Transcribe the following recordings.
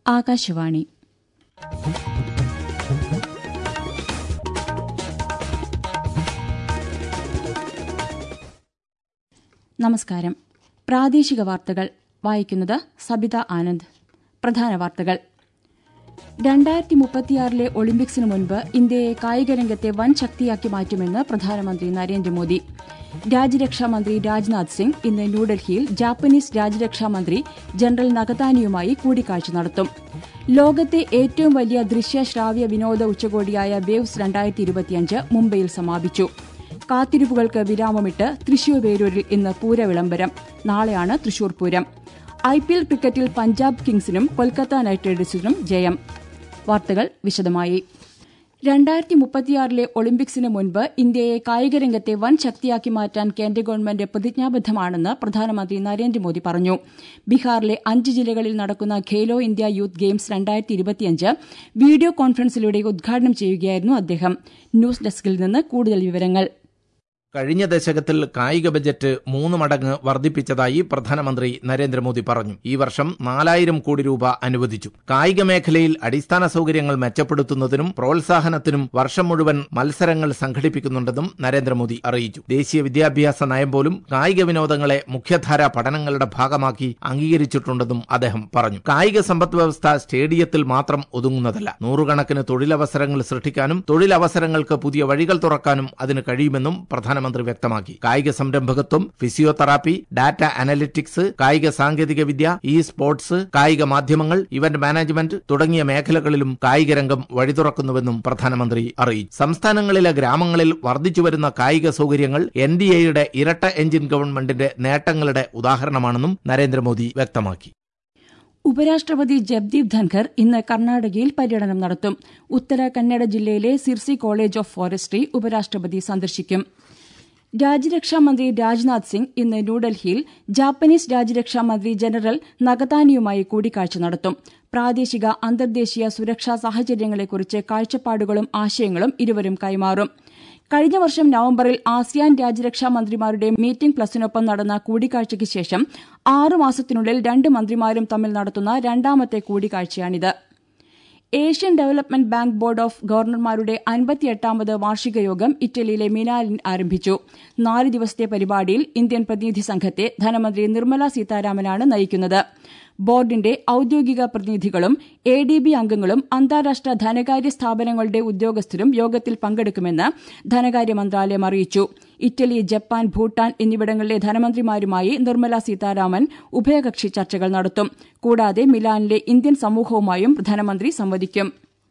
ആകാശവാണി നമസ്കാരം പ്രാദേശിക വാർത്തകൾ വായിക്കുന്നത് സബിത ആനന്ദ് പ്രധാന വാർത്തകൾ രണ്ടായിരത്തി മുപ്പത്തിയാറിലെ ഒളിമ്പിക്സിന് മുൻപ് ഇന്ത്യയെ കായികരംഗത്തെ വൻ ശക്തിയാക്കി മാറ്റുമെന്ന് പ്രധാനമന്ത്രി നരേന്ദ്രമോദി രാജ്യരക്ഷാമന്ത്രി രാജ്നാഥ് സിംഗ് ഇന്ന് ന്യൂഡൽഹിയിൽ ജാപ്പനീസ് രാജ്യരക്ഷാമന്ത്രി ജനറൽ നഗതാനിയുമായി കൂടിക്കാഴ്ച നടത്തും ലോകത്തെ ഏറ്റവും വലിയ ദൃശ്യ ശ്രാവ്യ വിനോദ ഉച്ചകോടിയായ വേവ്സ് രണ്ടായിരത്തി ഇരുപത്തിയഞ്ച് മുംബൈയിൽ സമാപിച്ചു കാത്തിരിപ്പുകൾക്ക് വിരാമമിട്ട് തൃശൂർ വേരൂരിൽ ഇന്ന് പൂരവിളംബരം നാളെയാണ് Thrissur Pooram I P L ക്രിക്കറ്റിൽ പഞ്ചാബ് കിങ്സിനും കൊൽക്കത്ത നൈറ്റ് റൈഡേഴ്സിനും ജയം വാർത്തകൾ വിശദമായി രണ്ടായിരത്തി മുപ്പത്തിയാറിലെ ഒളിമ്പിക്സിന് മുൻപ് ഇന്ത്യയെ കായികരംഗത്തെ വൻ ശക്തിയാക്കി മാറ്റാൻ കേന്ദ്ര ഗവൺമെന്റ് പ്രതിജ്ഞാബദ്ധമാണെന്ന് പ്രധാനമന്ത്രി നരേന്ദ്രമോദി പറഞ്ഞു ബീഹാറിലെ അഞ്ച് ജില്ലകളിൽ നടക്കുന്ന ഖേലോ ഇന്ത്യ യൂത്ത് ഗെയിംസ് രണ്ടായിരത്തി ഇരുപത്തിയഞ്ച് വീഡിയോ കോൺഫറൻസിലൂടെ ഉദ്ഘാടനം ചെയ്യുകയായിരുന്നു അദ്ദേഹം ന്യൂസ് ഡെസ്കിൽ നിന്ന് കൂടുതൽ വിവരങ്ങൾ കഴിഞ്ഞ ദശകത്തിൽ കായിക ബജറ്റ് മൂന്ന് മടങ്ങ് വർദ്ധിപ്പിച്ചതായി പ്രധാനമന്ത്രി നരേന്ദ്രമോദി പറഞ്ഞു ഈ വർഷം നാലായിരം കോടി രൂപ അനുവദിച്ചു കായിക മേഖലയിൽ അടിസ്ഥാന സൌകര്യങ്ങൾ മെച്ചപ്പെടുത്തുന്നതിനും പ്രോത്സാഹനത്തിനും വർഷം മുഴുവൻ മത്സരങ്ങൾ സംഘടിപ്പിക്കുന്നുണ്ടെന്നും നരേന്ദ്രമോദി അറിയിച്ചു ദേശീയ വിദ്യാഭ്യാസ നയം പോലും കായിക വിനോദങ്ങളെ മുഖ്യധാരാ പഠനങ്ങളുടെ ഭാഗമാക്കി അംഗീകരിച്ചിട്ടുണ്ടെന്നും അദ്ദേഹം പറഞ്ഞു കായിക സമ്പദ് വ്യവസ്ഥ സ്റ്റേഡിയത്തിൽ മാത്രം ഒതുങ്ങുന്നതല്ല നൂറുകണക്കിന് തൊഴിലവസരങ്ങൾ സൃഷ്ടിക്കാനും തൊഴിലവസരങ്ങൾക്ക് പുതിയ വഴികൾ തുറക്കാനും അതിന് കഴിയുമെന്നും പ്രധാനമന്ത്രി പ്രധാനമന്ത്രി വ്യക്തമാക്കി കായിക സംരംഭകത്വം ഫിസിയോതെറാപ്പി ഡാറ്റ അനലിറ്റിക്സ് കായിക സാങ്കേതിക വിദ്യ ഇ സ്പോർട്സ് കായിക മാധ്യമങ്ങൾ ഇവന്റ് മാനേജ്മെന്റ് തുടങ്ങിയ മേഖലകളിലും കായിക രംഗം വഴിതുറക്കുന്നുവെന്നും പ്രധാനമന്ത്രി അറിയിച്ചു സംസ്ഥാനങ്ങളിലെ ഗ്രാമങ്ങളിൽ വർദ്ധിച്ചുവരുന്ന കായിക സൌകര്യങ്ങൾ എൻ ഡി എയുടെ ഇരട്ട എഞ്ചിൻ ഗവൺമെന്റിന്റെ നേട്ടങ്ങളുടെ ഉദാഹരണമാണെന്നും നരേന്ദ്രമോദി വ്യക്തമാക്കി ഉപരാഷ്ട്രപതി ജഗ്ദീപ് ധൻഖർ ഇന്ന് കർണാടകയിൽ പര്യടനം നടത്തും ഉത്തര കന്നഡ ജില്ലയിലെ സിർസി കോളേജ് ഓഫ് ഫോറസ്ട്രി ഉപരാഷ്ട്രപതി സന്ദർശിക്കും രാജ്യരക്ഷാമന്ത്രി രാജ്നാഥ് സിംഗ് ഇന്ന് ന്യൂഡൽഹിയിൽ ജാപ്പനീസ് രാജ്യരക്ഷാമന്ത്രി ജനറൽ നഗതാനിയുമായി കൂടിക്കാഴ്ച നടത്തും പ്രാദേശിക അന്തർദേശീയ സുരക്ഷാ സാഹചര്യങ്ങളെക്കുറിച്ച് കാഴ്ചപ്പാടുകളും ആശയങ്ങളും ഇരുവരും കൈമാറും കഴിഞ്ഞ വർഷം നവംബറിൽ ആസിയാൻ രാജ്യരക്ഷാ മന്ത്രിമാരുടെ മീറ്റിംഗ് പ്ലസിനൊപ്പം നടന്ന കൂടിക്കാഴ്ചയ്ക്ക് ശേഷം ആറു മാസത്തിനുള്ളിൽ രണ്ട് മന്ത്രിമാരും തമ്മിൽ നടത്തുന്ന രണ്ടാമത്തെ കൂടിക്കാഴ്ചയാണിത് Asian Development Bank board of ഗവർണർമാരുടെ അൻപത്തിയെട്ടാമത് വാർഷിക യോഗം ഇറ്റലിയിലെ മിലാനിൽ ആരംഭിച്ചു നാല് ദിവസത്തെ പരിപാടിയിൽ ഇന്ത്യൻ പ്രതിനിധി സംഘത്തെ ധനമന്ത്രി നിർമ്മല സീതാരാമനാണ് നയിക്കുന്നത് ബോർഡിന്റെ ഔദ്യോഗിക പ്രതിനിധികളും എ ഡി ബി അംഗങ്ങളും അന്താരാഷ്ട്ര ധനകാര്യ സ്ഥാപനങ്ങളുടെ ഉദ്യോഗസ്ഥരും യോഗത്തിൽ പങ്കെടുക്കുമെന്ന് ധനകാര്യ മന്ത്രാലയം അറിയിച്ചു ഇറ്റലി ജപ്പാൻ ഭൂട്ടാൻ എന്നിവിടങ്ങളിലെ ധനമന്ത്രിമാരുമായി നിർമ്മല സീതാരാമൻ ഉഭയകക്ഷി ചർച്ചകൾ നടത്തും കൂടാതെ മിലാനിലെ ഇന്ത്യൻ സമൂഹവുമായും ധനമന്ത്രി സംവദിക്കും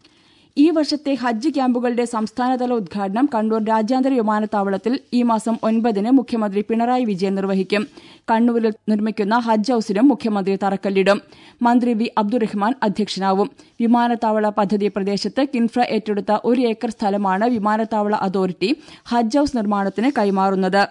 ഈ വർഷത്തെ ഹജ്ജ് ക്യാമ്പുകളുടെ സംസ്ഥാനതല ഉദ്ഘാടനം കണ്ണൂർ രാജ്യാന്തര വിമാനത്താവളത്തിൽ ഈ മാസം ഒൻപതിന് മുഖ്യമന്ത്രി പിണറായി വിജയൻ നിർവഹിക്കും കണ്ണൂരിൽ നിർമ്മിക്കുന്ന ഹജ്ജ് ഹൌസിനും മുഖ്യമന്ത്രി തറക്കല്ലിടും മന്ത്രി വി അബ്ദുറഹ്മാൻ അധ്യക്ഷനാവും വിമാനത്താവള പദ്ധതി പ്രദേശത്ത് കിൻഫ്ര ഏറ്റെടുത്ത ഒരു ഏക്കർ സ്ഥലമാണ് വിമാനത്താവള അതോറിറ്റി ഹജ്ജ് ഹൌസ് നിർമ്മാണത്തിന് കൈമാറുന്നത്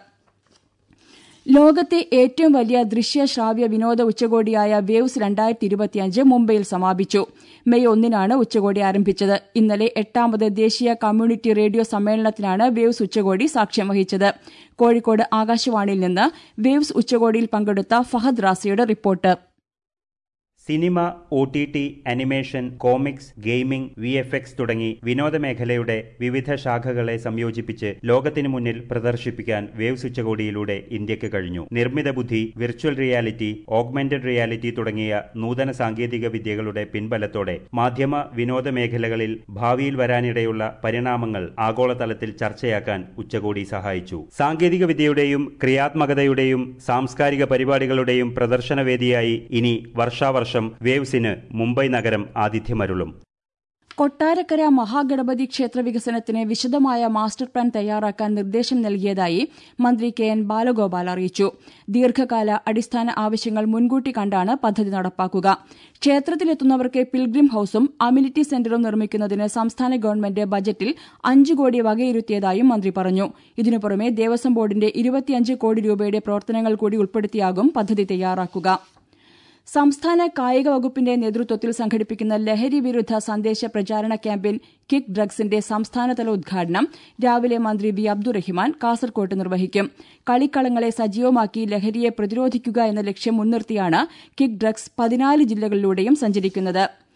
ലോകത്തെ ഏറ്റവും വലിയ ദൃശ്യ ശ്രാവ്യ വിനോദ ഉച്ചകോടിയായ വേവ്സ് രണ്ടായിരത്തി ഇരുപത്തിയഞ്ച് മുംബൈയിൽ സമാപിച്ചു മെയ് ഒന്നിനാണ് ഉച്ചകോടി ആരംഭിച്ചത് ഇന്നലെ എട്ടാമത് ദേശീയ കമ്മ്യൂണിറ്റി റേഡിയോ സമ്മേളനത്തിനാണ് വേവ്സ് ഉച്ചകോടി സാക്ഷ്യം വഹിച്ചത് കോഴിക്കോട് ആകാശവാണിയിൽ നിന്ന് വേവ്സ് ഉച്ചകോടിയിൽ പങ്കെടുത്ത ഫഹദ് റാസിയുടെ report cinema O T T animation comics gaming V F X തുടങ്ങി വിനോദ മേഖലയുടെ വിവിധ ശാഖകളെ സംയോജിപ്പിച്ച് ലോകത്തിനു മുന്നിൽ പ്രദർശിപ്പിക്കാൻ വേവ്സ് ഉച്ചകോടിയിലൂടെ ഇന്ത്യക്ക് കഴിഞ്ഞു നിർമ്മിത ബുദ്ധി വിർച്വൽ റിയാലിറ്റി ഓഗ്മെന്റഡ് റിയാലിറ്റി തുടങ്ങിയ നൂതന സാങ്കേതിക വിദ്യകളുടെ പിൻബലത്തോടെ മാധ്യമ വിനോദ മേഖലകളിൽ ഭാവിയിൽ വരാനിടയുള്ള പരിണാമങ്ങൾ ആഗോളതലത്തിൽ ചർച്ചയാക്കാൻ ഉച്ചകോടി സഹായിച്ചു സാങ്കേതിക വിദ്യയുടെയും ക്രിയാത്മകതയുടെയും സാംസ്കാരിക പരിപാടികളുടെയും പ്രദർശനവേദിയായി ഇനി വർഷാവർഷം വർഷം വേവ്സിന് മുംബൈ നഗരം ആതിഥ്യമരുളും കൊട്ടാരക്കര മഹാഗണപതി ക്ഷേത്ര വികസനത്തിന് വിശദമായ മാസ്റ്റർ പ്ലാൻ തയ്യാറാക്കാൻ നിർദ്ദേശം നൽകിയതായി മന്ത്രി കെ എൻ ബാലഗോപാൽ അറിയിച്ചു ദീർഘകാല അടിസ്ഥാന ആവശ്യങ്ങൾ മുൻകൂട്ടി കണ്ടാണ് പദ്ധതി നടപ്പാക്കുക ക്ഷേത്രത്തിലെത്തുന്നവർക്ക് പിൽഗ്രിം ഹൌസും അമ്യൂണിറ്റി സെന്ററും നിർമ്മിക്കുന്നതിന് സംസ്ഥാന ഗവൺമെന്റ് ബജറ്റിൽ അഞ്ചു കോടി വകയിരുത്തിയതായും മന്ത്രി പറഞ്ഞു ഇതിനു പുറമെ ദേവസ്വം ബോർഡിന്റെ ഇരുപത്തിയഞ്ച് കോടി രൂപയുടെ പ്രവർത്തനങ്ങൾ കൂടി ഉൾപ്പെടുത്തിയാകും പദ്ധതി തയ്യാറാക്കുക സംസ്ഥാന കായിക വകുപ്പിന്റെ നേതൃത്വത്തിൽ സംഘടിപ്പിക്കുന്ന ലഹരി വിരുദ്ധ സന്ദേശ പ്രചാരണ ക്യാമ്പയിൻ കിക്ക് ഡ്രഗ്സിന്റെ സംസ്ഥാനതല ഉദ്ഘാടനം രാവിലെ മന്ത്രി വി അബ്ദുറഹിമാൻ കാസർകോട്ട് നിർവഹിക്കും കളിക്കളങ്ങളെ സജീവമാക്കി ലഹരിയെ പ്രതിരോധിക്കുക എന്ന ലക്ഷ്യം മുൻനിർത്തിയാണ് കിക്ക് ഡ്രഗ്സ് പതിനാല് ജില്ലകളിലൂടെയും സഞ്ചരിക്കുന്നത്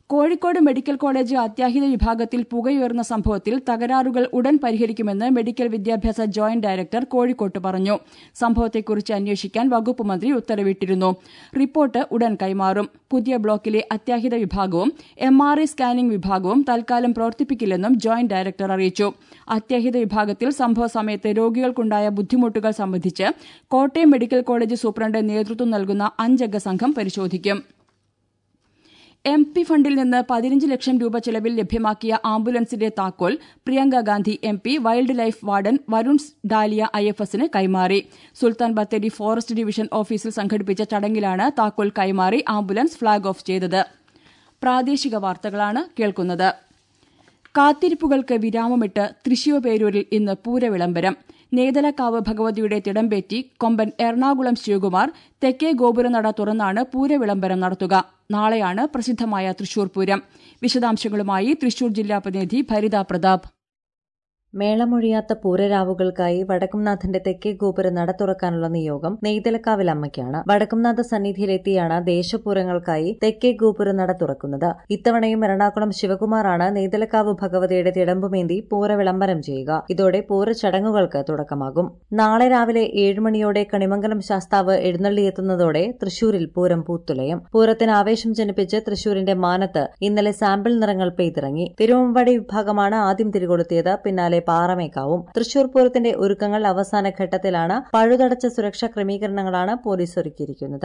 കോഴിക്കോട് മെഡിക്കൽ കോളേജ് അത്യാഹിത വിഭാഗത്തിൽ പുകയുയർന്ന സംഭവത്തിൽ തകരാറുകൾ ഉടൻ പരിഹരിക്കുമെന്ന് മെഡിക്കൽ വിദ്യാഭ്യാസ ജോയിന്റ് ഡയറക്ടർ കോഴിക്കോട്ട് പറഞ്ഞു സംഭവത്തെക്കുറിച്ച് അന്വേഷിക്കാൻ വകുപ്പ് മന്ത്രി ഉത്തരവിട്ടിരുന്നു റിപ്പോർട്ട് ഉടൻ കൈമാറും പുതിയ ബ്ലോക്കിലെ അത്യാഹിത വിഭാഗവും എം ആർ ഐ സ്കാനിംഗ് വിഭാഗവും തൽക്കാലം പ്രവർത്തിപ്പിക്കില്ലെന്നും ജോയിന്റ് ഡയറക്ടർ അറിയിച്ചു അത്യാഹിത വിഭാഗത്തിൽ സംഭവ സമയത്ത് രോഗികൾക്കുണ്ടായ ബുദ്ധിമുട്ടുകൾ സംബന്ധിച്ച് കോട്ടയം മെഡിക്കൽ കോളേജ് സൂപ്രണ്ട് നേതൃത്വം നൽകുന്ന അഞ്ചംഗ സംഘം പരിശോധിക്കും എം പി ഫണ്ടിൽ നിന്ന് പതിനഞ്ച് ലക്ഷം രൂപ ചെലവിൽ ലഭ്യമാക്കിയ ആംബുലൻസിന്റെ താക്കോൽ Priyanka Gandhi M P wildlife warden Varun Dalia I F എസിന് കൈമാറി സുൽത്താൻ ബത്തേരി ഫോറസ്റ്റ് ഡിവിഷൻ ഓഫീസിൽ സംഘടിപ്പിച്ച ചടങ്ങിലാണ് താക്കോൽ കൈമാറി ആംബുലൻസ് ഫ്ളാഗ് ഓഫ് ചെയ്തത് പ്രാദേശിക വാർത്തകളാണ് കേൾക്കുന്നത് കാത്തിരിപ്പുകൾക്ക് വിരാമമിട്ട് തൃശൂർപേരൂരിൽ ഇന്ന് പൂരവിളംബരം നേതലക്കാവ് ഭഗവതിയുടെ തിടമ്പേറ്റി കൊമ്പൻ എറണാകുളം ശിവകുമാർ തെക്കേ ഗോപുരനട തുറന്നാണ് പൂരവിളംബരം നടത്തുക നാളെയാണ് പ്രസിദ്ധമായ തൃശൂർ പൂരം വിശദാംശങ്ങളുമായി തൃശൂർ ജില്ലാ പ്രതിനിധി ഭരിത പ്രതാപ് മേളമൊഴിയാത്ത പൂരരാവുകൾക്കായി വടക്കുംനാഥന്റെ തെക്കേ ഗോപുര നട തുറക്കാനുള്ള നിയോഗം നെയ്തലക്കാവിൽ അമ്മയ്ക്കാണ് വടക്കുംനാഥ സന്നിധിയിലെത്തിയാണ് ദേശപൂരങ്ങൾക്കായി തെക്കേ ഗോപുര നട തുറക്കുന്നത് ഇത്തവണയും എറണാകുളം ശിവകുമാറാണ് നെയ്തലക്കാവ് ഭഗവതിയുടെ തിടമ്പുമേന്തി പൂര വിളംബരം ചെയ്യുക ഇതോടെ പൂര ചടങ്ങുകൾക്ക് തുടക്കമാകും നാളെ രാവിലെ ഏഴുമണിയോടെ കണിമംഗലം ശാസ്താവ് എഴുന്നള്ളിയെത്തുന്നതോടെ തൃശൂരിൽ പൂരം പൂത്തുലയും പൂരത്തിന് ആവേശം ജനിപ്പിച്ച് തൃശൂരിന്റെ മാനത്ത് ഇന്നലെ സാമ്പിൾ നിറങ്ങൾ പെയ്തിറങ്ങി തിരുവമ്പാടി വിഭാഗമാണ് ആദ്യം തിരികൊളുത്തിയത് പിന്നാലെ പാറമേക്കാവും തൃശൂർ പൂരത്തിന്റെ ഒരുക്കങ്ങൾ അവസാന ഘട്ടത്തിലാണ് പഴുതടച്ച സുരക്ഷാ ക്രമീകരണങ്ങളാണ് പോലീസ് ഒരുക്കിയിരിക്കുന്നത്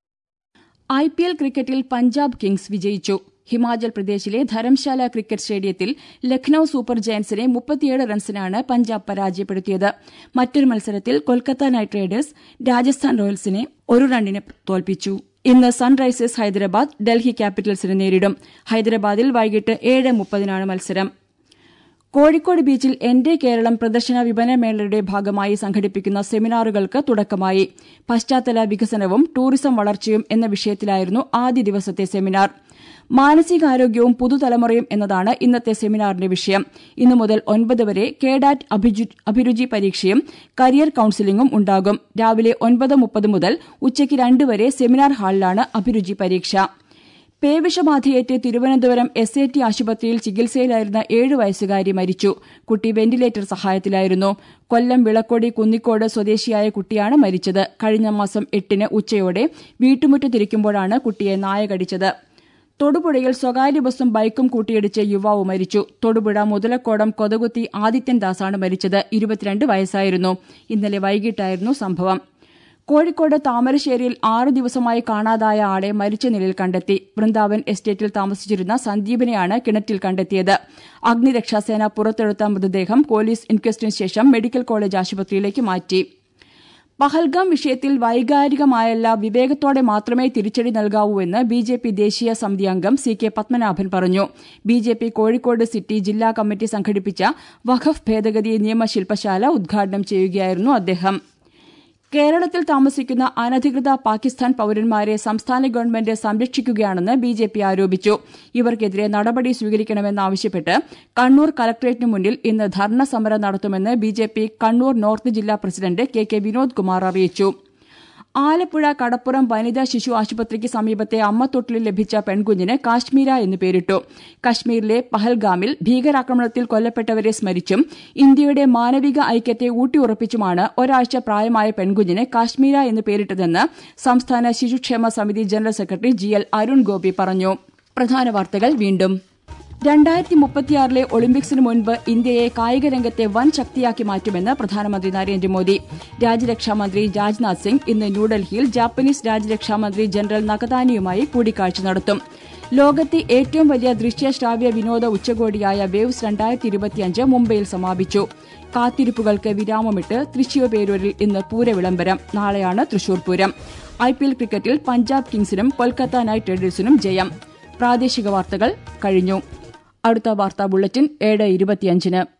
ഐ പി എൽ ക്രിക്കറ്റിൽ പഞ്ചാബ് കിങ്സ് വിജയിച്ചു ഹിമാചൽ പ്രദേശിലെ ധരംശാല ക്രിക്കറ്റ് സ്റ്റേഡിയത്തിൽ ലക്നൌ സൂപ്പർ ജയന്റ്സിനെ മുപ്പത്തിയേഴ് റൺസിനാണ് പഞ്ചാബ് പരാജയപ്പെടുത്തിയത് മറ്റൊരു മത്സരത്തിൽ കൊൽക്കത്ത നൈറ്റ് റൈഡേഴ്സ് രാജസ്ഥാൻ റോയൽസിനെ ഒരു റണ്ണിന് തോൽപ്പിച്ചു ഇന്ന് സൺറൈസേഴ്സ് ഹൈദരാബാദ് ഡൽഹി ക്യാപിറ്റൽസിനെ നേരിടും ഹൈദരാബാദിൽ വൈകിട്ട് ഏഴ് മുപ്പതിനാണ് മത്സരം കോഴിക്കോട് ബീച്ചിൽ എന്റെ കേരളം പ്രദർശന വിപണന മേളയുടെ ഭാഗമായി സംഘടിപ്പിക്കുന്ന സെമിനാറുകൾക്ക് തുടക്കമായി പശ്ചാത്തല വികസനവും ടൂറിസം വളർച്ചയും എന്ന വിഷയത്തിലായിരുന്നു ആദ്യ ദിവസത്തെ സെമിനാർ മാനസികാരോഗ്യവും പുതുതലമുറയും എന്നതാണ് ഇന്നത്തെ സെമിനാറിന്റെ വിഷയം ഇന്നു മുതൽ ഒൻപത് വരെ കേഡാറ്റ് അഭിരുചി പരീക്ഷയും കരിയർ കൌൺസിലിംഗും ഉണ്ടാകും രാവിലെ ഒൻപത് മുപ്പത് മുതൽ ഉച്ചയ്ക്ക് രണ്ട് വരെ സെമിനാർ ഹാളിലാണ് അഭിരുചി പരീക്ഷ പേവിഷബാധയേറ്റ് തിരുവനന്തപുരം എസ് എ ടി ആശുപത്രിയിൽ ചികിത്സയിലായിരുന്ന ഏഴു വയസ്സുകാരി മരിച്ചു കുട്ടി വെന്റിലേറ്റർ സഹായത്തിലായിരുന്നു കൊല്ലം വിളക്കോടി കുന്നിക്കോട് സ്വദേശിയായ കുട്ടിയാണ് മരിച്ചത് കഴിഞ്ഞ മാസം എട്ടിന് ഉച്ചയോടെ വീട്ടുമുറ്റത്തിരിക്കുമ്പോഴാണ് കുട്ടിയെ നായ കടിച്ചത് തൊടുപുഴയിൽ സ്വകാര്യ ബസും ബൈക്കും കൂട്ടിയിടിച്ച് യുവാവ് മരിച്ചു തൊടുപുഴ മുതലക്കോടം കൊതകുത്തി ആദിത്യൻ ദാസാണ് മരിച്ചത് ഇരുപത്തിരണ്ട് വയസ്സായിരുന്നു ഇന്നലെ വൈകിട്ടായിരുന്നു സംഭവം കോഴിക്കോട് താമരശ്ശേരിയിൽ ആറു ദിവസമായി കാണാതായ ആളെ മരിച്ച നിലയിൽ കണ്ടെത്തി വൃന്ദാവൻ എസ്റ്റേറ്റിൽ താമസിച്ചിരുന്ന സന്ദീപിനെയാണ് കിണറ്റിൽ കണ്ടെത്തിയത് അഗ്നിരക്ഷാസേന പുറത്തെടുത്ത മൃതദേഹം പോലീസ് ഇൻക്വസ്റ്റിന് ശേഷം മെഡിക്കൽ കോളേജ് ആശുപത്രിയിലേക്ക് മാറ്റി പഹൽഗാം വിഷയത്തിൽ വൈകാരികമായല്ല വിവേകത്തോടെ മാത്രമേ തിരിച്ചടി നൽകാവൂവെന്ന് ബി ജെ പി ദേശീയ സമിതി അംഗം സി കെ പത്മനാഭൻ പറഞ്ഞു B J P Kozhikode city ജില്ലാ കമ്മിറ്റി സംഘടിപ്പിച്ച വഖഫ് ഭേദഗതി നിയമശില്പശാല ഉദ്ഘാടനം ചെയ്യുകയായിരുന്നു അദ്ദേഹം കേരളത്തിൽ താമസിക്കുന്ന അനധികൃത പാകിസ്ഥാൻ പൌരന്മാരെ സംസ്ഥാന ഗവൺമെന്റ് സംരക്ഷിക്കുകയാണെന്ന് ബി ജെ പി ആരോപിച്ചു ഇവർക്കെതിരെ നടപടി സ്വീകരിക്കണമെന്നാവശ്യപ്പെട്ട് കണ്ണൂർ കലക്ടറേറ്റിന് മുന്നിൽ ഇന്ന് ധർണ സമരം നടത്തുമെന്ന് B J P Kannur north ജില്ലാ president K K Vinod Kumar അറിയിച്ചു ആലപ്പുഴ കടപ്പുറം വനിതാ ശിശു ആശുപത്രിക്ക് സമീപത്തെ അമ്മത്തൊട്ടിലിൽ ലഭിച്ച പെൺകുഞ്ഞിന് കാശ്മീര എന്ന് പേരിട്ടു കശ്മീരിലെ പഹൽഗാമിൽ ഭീകരാക്രമണത്തിൽ കൊല്ലപ്പെട്ടവരെ സ്മരിച്ചും ഇന്ത്യയുടെ മാനവിക ഐക്യത്തെ ഊട്ടിയുറപ്പിച്ചുമാണ് ഒരാഴ്ച പ്രായമായ പെൺകുഞ്ഞിന് കാശ്മീര എന്ന് പേരിട്ടതെന്ന് സംസ്ഥാന ശിശുക്ഷേമ സമിതി general secretary G L Arun Gopi പറഞ്ഞു പ്രധാന വാർത്തകൾ വീണ്ടും രണ്ടായിരത്തി മുപ്പത്തിയാറിലെ ഒളിമ്പിക്സിന് മുൻപ് ഇന്ത്യയെ കായിക രംഗത്തെ വൻ ശക്തിയാക്കി മാറ്റുമെന്ന് പ്രധാനമന്ത്രി നരേന്ദ്രമോദി രാജ്യരക്ഷാമന്ത്രി രാജ്നാഥ് സിംഗ് ഇന്ന് ന്യൂഡൽഹിയിൽ ജാപ്പനീസ് രാജ്യരക്ഷാമന്ത്രി ജനറൽ നകതാനിയുമായി കൂടിക്കാഴ്ച നടത്തും ലോകത്തെ ഏറ്റവും വലിയ ദൃശ്യ ശ്രാവ്യ വിനോദ ഉച്ചകോടിയായ വേവ്സ് രണ്ടായിരത്തി ഇരുപത്തിയഞ്ച് മുംബൈയിൽ സമാപിച്ചു കാത്തിരിപ്പുകൾക്ക് വിരാമമിട്ട് തൃശ്ശിവപേരൂരിൽ ഇന്ന് പൂരവിളംബരം നാളെയാണ് Thrissur Pooram I P L ക്രിക്കറ്റിൽ പഞ്ചാബ് കിങ്സിനും കൊൽക്കത്ത നൈറ്റ് റൈഡേഴ്സിനും ജയം പ്രാദേശിക വാർത്തകൾ കഴിഞ്ഞു അടുത്ത വാർത്താ ബുള്ളറ്റിൻ ഏഴ് ഇരുപത്തിയഞ്ചിന്